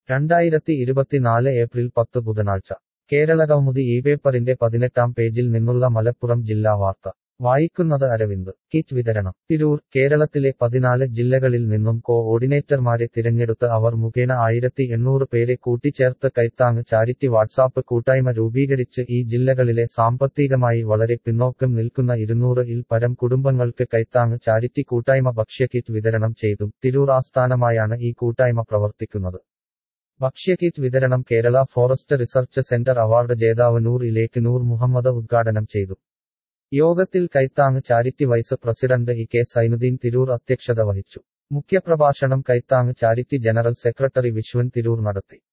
രണ്ടായിരത്തി ഇരുപത്തിനാല് ഏപ്രിൽ പത്ത് ബുധനാഴ്ച കേരളകൗമുദി ഈ പേപ്പറിന്റെ പതിനെട്ടാം പേജിൽ നിന്നുള്ള മലപ്പുറം ജില്ലാ വാർത്ത വായിക്കുന്നത് അരവിന്ദ് കിറ്റ് വിതരണം തിരൂർ കേരളത്തിലെ പതിനാല് ജില്ലകളിൽ നിന്നും കോഓർഡിനേറ്റർമാരെ തിരഞ്ഞെടുത്ത് അവർ മുഖേന ആയിരത്തി എണ്ണൂറ് പേരെ കൂട്ടിച്ചേർത്ത് കൈത്താങ് ചാരിറ്റി വാട്സാപ്പ് കൂട്ടായ്മ രൂപീകരിച്ച് ഈ ജില്ലകളിലെ സാമ്പത്തികമായി വളരെ പിന്നോക്കം നിൽക്കുന്ന ഇരുന്നൂറ് ഇൽ പരം കുടുംബങ്ങൾക്ക് കൈത്താങ് ചാരിറ്റി കൂട്ടായ്മ ഭക്ഷ്യക്കിറ്റ് വിതരണം ചെയ്തു തിരൂർ ആസ്ഥാനമായാണ് ഈ കൂട്ടായ്മ പ്രവർത്തിക്കുന്നത് ഭക്ഷ്യക്കിറ്റ് വിതരണം Kerala forest research centre award ജേതാവ് നൂർ ഇലേക്ക് നൂർ മുഹമ്മദ് ഉദ്ഘാടനം ചെയ്തു യോഗത്തിൽ Kaithang charity vice president E K Sainudheen Tirur അധ്യക്ഷത വഹിച്ചു മുഖ്യപ്രഭാഷണം Kaithang charity general secretary Viswan Tirur നടത്തി